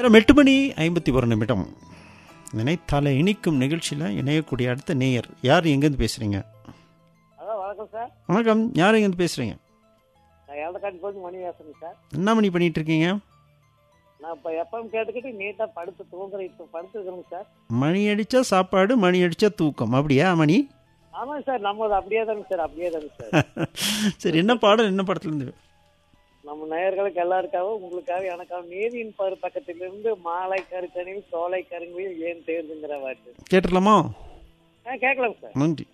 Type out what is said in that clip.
நேரம் எட்டு மணி ஐம்பத்தி ஒரு நிமிடம் நினைத்தால இனிக்கும் நிகழ்ச்சியில் இணையக்கூடிய அடுத்த நேயர் யார் எங்கேருந்து பேசுகிறீங்க அதான் வணக்கம் சார் வணக்கம் யார் எங்கேருந்து பேசுகிறீங்க நான் ஏழக்காட்டு போய் மணி பேசுறேன் சார் என்ன மணி பண்ணிட்டு இருக்கீங்க நான் இப்போ எப்பவும் கேட்டுக்கிட்டு நீட்டாக படுத்து தூங்குறேன் இப்போ படுத்துருக்குறேங்க சார் மணி அடித்தா சாப்பாடு மணி அடித்தா தூக்கம் அப்படியா மணி ஆமாங்க சார் நம்மளது அப்படியே தாங்க சார் அப்படியே தாங்க சார் சரி என்ன பாடல் என்ன படத்துலேருந்து நம்ம நேயர்களுக்கு எல்லாருக்காகவும் உங்களுக்காக எனக்காக நீதியின் பரு பக்கத்திலிருந்து மாலை கருக்கணில் சோலை கருங்கில் ஏன் தேர்ந்துங்கிற வாட்டு கேட்டுடலாமா ஆ கேட்கலாங்க சார் நன்றி